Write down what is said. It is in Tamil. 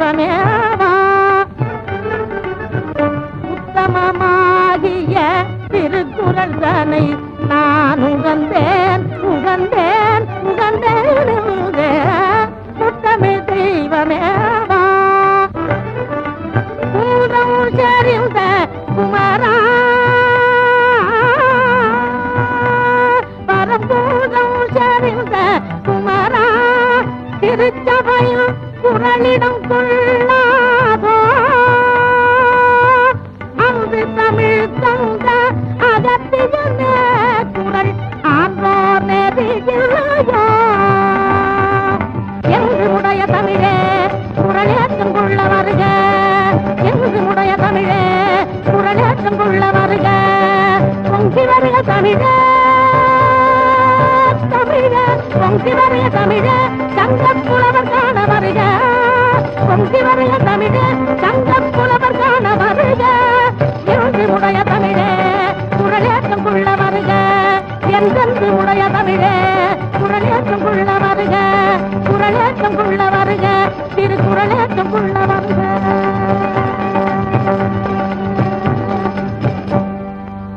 தெய்வமேவா உத்தமமாகிய திருக்குறள் தனை நான் உகந்தேன் உகந்தேன் உகந்தேன் முத்தமிழ் தெய்வமேவா பூதம் சரிந்த குமரா பரபூதம் சரிந்த குமரா திருச்சபையில் குரலிடம் கொள்ளாதோ அங்கு தமிழ் தந்த அகத்தியன குரல் ஆன்றோர் நெறியில்லையோ எங்கு உடைய தமிழே குரலேற்றம் கொள்ள வருக எங்கு உடைய தமிழே குரலேற்றம் கொள்ள வருக பொங்கி வருக தமிழே தமிழே பொங்கி வருக தமிழே சங்கம் புலவர் காண வருக பொங்கி வருக தமிழே சங்கம் புலவர் காண வருக எங்கு உடைய தமிழே குரலேற்றம் கொள்ள வருக எங்கென்று உடைய தமிழே குரலேற்றம் கொள்ள வருக குரலேற்றம் கொள்ள வருக திருக்குறளேற்றம் கொள்ள வருக